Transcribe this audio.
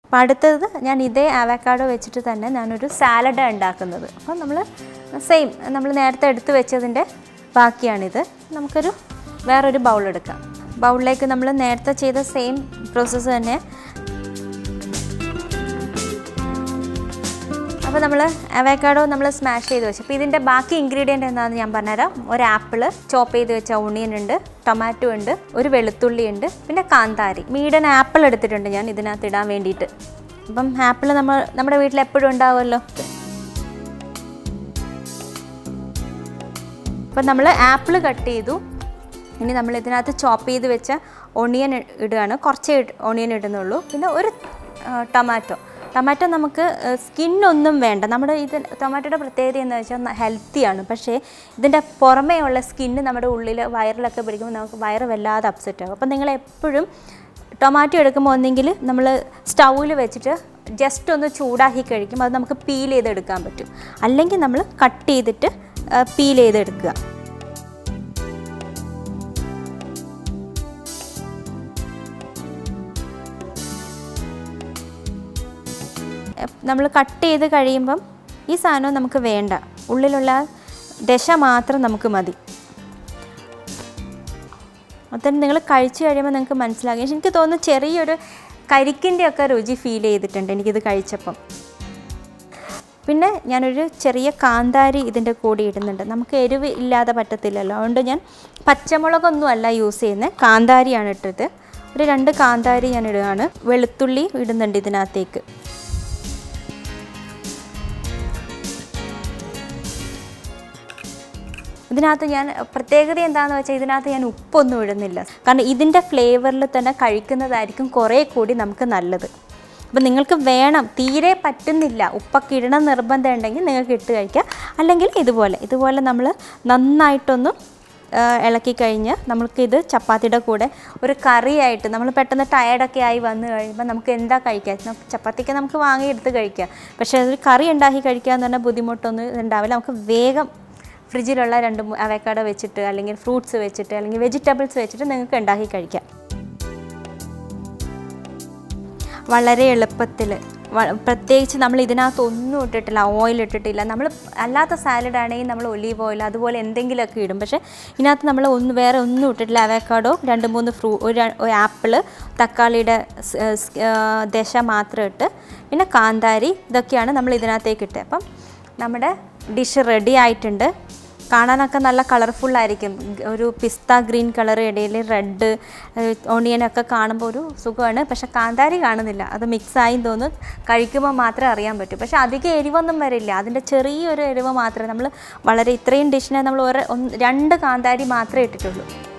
അപ്പോൾ അടുത്തത് ഞാൻ ഇതേ ആവക്കാഡോ വെച്ചിട്ട് തന്നെ ഞാനൊരു സാലഡ് ഉണ്ടാക്കുന്നത് അപ്പോൾ നമ്മൾ സെയിം നമ്മൾ നേരത്തെ എടുത്ത് വെച്ചതിൻ്റെ ബാക്കിയാണിത് നമുക്കൊരു വേറൊരു ബൗൾ എടുക്കാം ബൗളിലേക്ക് നമ്മൾ നേരത്തെ ചെയ്ത സെയിം പ്രോസസ്സ് തന്നെ അപ്പോൾ നമ്മൾ അവക്കാഡോ നമ്മൾ സ്മാഷ് ചെയ്ത് വെച്ചു അപ്പോൾ ഇതിൻ്റെ ബാക്കി ഇൻഗ്രീഡിയൻ്റ് എന്താണെന്ന് ഞാൻ പറഞ്ഞുതരാം ഒരു ആപ്പിൾ ചോപ്പ് ചെയ്ത് വെച്ച ഓണിയൻ ഉണ്ട് ടൊമാറ്റോ ഉണ്ട് ഒരു വെളുത്തുള്ളി ഉണ്ട് പിന്നെ കാന്താരി മീഡൻ ആപ്പിൾ എടുത്തിട്ടുണ്ട് ഞാൻ ഇതിനകത്ത് ഇടാൻ വേണ്ടിയിട്ട് അപ്പം ആപ്പിൾ നമ്മൾ നമ്മുടെ വീട്ടിൽ എപ്പോഴും ഉണ്ടാവുമല്ലോ അപ്പം നമ്മൾ ആപ്പിൾ കട്ട് ചെയ്തു ഇനി നമ്മൾ ഇതിനകത്ത് ചോപ്പ് ചെയ്ത് വെച്ച ഒണിയൻ ഇടുകയാണ് കുറച്ചേ ഒണിയൻ ഇടുന്നുള്ളൂ പിന്നെ ഒരു ടൊമാറ്റോ ടൊമാറ്റോ നമുക്ക് സ്കിന്നൊന്നും വേണ്ട നമ്മുടെ ഇത് ടൊമാറ്റോയുടെ പ്രത്യേകത എന്ന് വെച്ചാൽ ഹെൽത്തിയാണ് പക്ഷേ ഇതിൻ്റെ പുറമേ ഉള്ള സ്കിന്ന് നമ്മുടെ ഉള്ളിൽ വയറിലൊക്കെ പിടിക്കുമ്പോൾ നമുക്ക് വയറ് വല്ലാതെ അപ്സെറ്റ് ആകും അപ്പം നിങ്ങൾ എപ്പോഴും ടൊമാറ്റോ എടുക്കുമ്പോൾ ഒന്നെങ്കിൽ നമ്മൾ സ്റ്റൗവിൽ വെച്ചിട്ട് ജസ്റ്റ് ഒന്ന് ചൂടാക്കി കഴിക്കും അത് നമുക്ക് പീൽ ചെയ്തെടുക്കാൻ പറ്റും അല്ലെങ്കിൽ നമ്മൾ കട്ട് ചെയ്തിട്ട് പീൽ ചെയ്തെടുക്കുക നമ്മൾ കട്ട് ചെയ്ത് കഴിയുമ്പം ഈ സാധനം നമുക്ക് വേണ്ട ഉള്ളിലുള്ള ദശ മാത്രം നമുക്ക് മതി അപ്പം നിങ്ങൾ കഴിച്ചു കഴിയുമ്പോൾ നിങ്ങൾക്ക് മനസ്സിലാകും എനിക്ക് തോന്നുന്നു ചെറിയൊരു കരിക്കിൻ്റെ ഒക്കെ രുചി ഫീൽ ചെയ്തിട്ടുണ്ട് എനിക്കിത് കഴിച്ചപ്പം പിന്നെ ഞാനൊരു ചെറിയ കാന്താരി ഇതിൻ്റെ കൂടെ ഇടുന്നുണ്ട് നമുക്ക് എരിവ് ഇല്ലാതെ പറ്റത്തില്ലല്ലോ അതുകൊണ്ട് ഞാൻ പച്ചമുളകൊന്നും അല്ല യൂസ് ചെയ്യുന്നത് കാന്താരിയാണ് ഇട്ടത് ഒരു രണ്ട് കാന്താരി ഞാൻ ഇടുകയാണ് വെളുത്തുള്ളി ഇടുന്നുണ്ട് ഇതിനകത്തേക്ക് ഇതിനകത്ത് ഞാൻ പ്രത്യേകത എന്താണെന്ന് വെച്ചാൽ ഇതിനകത്ത് ഞാൻ ഉപ്പൊന്നും ഇടുന്നില്ല കാരണം ഇതിൻ്റെ ഫ്ലേവറിൽ തന്നെ കഴിക്കുന്നതായിരിക്കും കുറേ കൂടി നമുക്ക് നല്ലത് അപ്പം നിങ്ങൾക്ക് വേണം തീരെ പറ്റുന്നില്ല ഉപ്പൊക്കെ ഇടണം നിർബന്ധം ഉണ്ടെങ്കിൽ നിങ്ങൾക്ക് ഇട്ട് കഴിക്കാം അല്ലെങ്കിൽ ഇതുപോലെ ഇതുപോലെ നമ്മൾ നന്നായിട്ടൊന്ന് ഇളക്കി കഴിഞ്ഞ് നമുക്കിത് ചപ്പാത്തിയുടെ കൂടെ ഒരു കറിയായിട്ട് നമ്മൾ പെട്ടെന്ന് ടയർഡൊക്കെ ആയി വന്നു കഴിയുമ്പോൾ നമുക്ക് എന്താ കഴിക്കുക ചപ്പാത്തിക്ക് നമുക്ക് വാങ്ങിയെടുത്ത് കഴിക്കാം പക്ഷേ അതൊരു കറി ഉണ്ടാക്കി കഴിക്കുക എന്ന് പറഞ്ഞാൽ ബുദ്ധിമുട്ടൊന്നും ഉണ്ടാവില്ല നമുക്ക് വേഗം ഫ്രിഡ്ജിലുള്ള രണ്ട് അവക്കാഡോ വെച്ചിട്ട് അല്ലെങ്കിൽ ഫ്രൂട്ട്സ് വെച്ചിട്ട് അല്ലെങ്കിൽ വെജിറ്റബിൾസ് വെച്ചിട്ട് നിങ്ങൾക്ക് ഉണ്ടാക്കി കഴിക്കാം വളരെ എളുപ്പത്തിൽ പ്രത്യേകിച്ച് നമ്മൾ ഇതിനകത്ത് ഒന്നും ഇട്ടിട്ടില്ല ഓയിൽ ഇട്ടിട്ടില്ല നമ്മൾ അല്ലാത്ത സാലഡ് ആണെങ്കിൽ നമ്മൾ ഒലീവ് ഓയിൽ അതുപോലെ എന്തെങ്കിലുമൊക്കെ ഇടും പക്ഷേ ഇതിനകത്ത് നമ്മൾ ഒന്ന് വേറെ ഒന്നും ഇട്ടിട്ടില്ല അവക്കാഡോ രണ്ട് മൂന്ന് ഫ്രൂ ഒരു ഒരു ആപ്പിള് തക്കാളിയുടെ ദശ മാത്രം ഇട്ട് പിന്നെ കാന്താരി ഇതൊക്കെയാണ് നമ്മൾ ഇതിനകത്തേക്ക് ഇട്ടത് അപ്പം നമ്മുടെ ഡിഷ് റെഡി ആയിട്ടുണ്ട് കാണാനൊക്കെ നല്ല കളർഫുള്ളായിരിക്കും ഒരു പിസ്ത ഗ്രീൻ കളർ ഇടയിൽ റെഡ് ഓണിയനൊക്കെ കാണുമ്പോൾ ഒരു സുഖമാണ് പക്ഷെ കാന്താരി കാണുന്നില്ല അത് മിക്സായി തോന്നും കഴിക്കുമ്പോൾ മാത്രമേ അറിയാൻ പറ്റൂ പക്ഷെ അധികം എരിവൊന്നും വരില്ല അതിൻ്റെ ചെറിയൊരു എരിവ് മാത്രമേ നമ്മൾ വളരെ ഇത്രയും ഡിഷിനെ നമ്മൾ ഒരു രണ്ട് കാന്താരി മാത്രമേ ഇട്ടിട്ടുള്ളൂ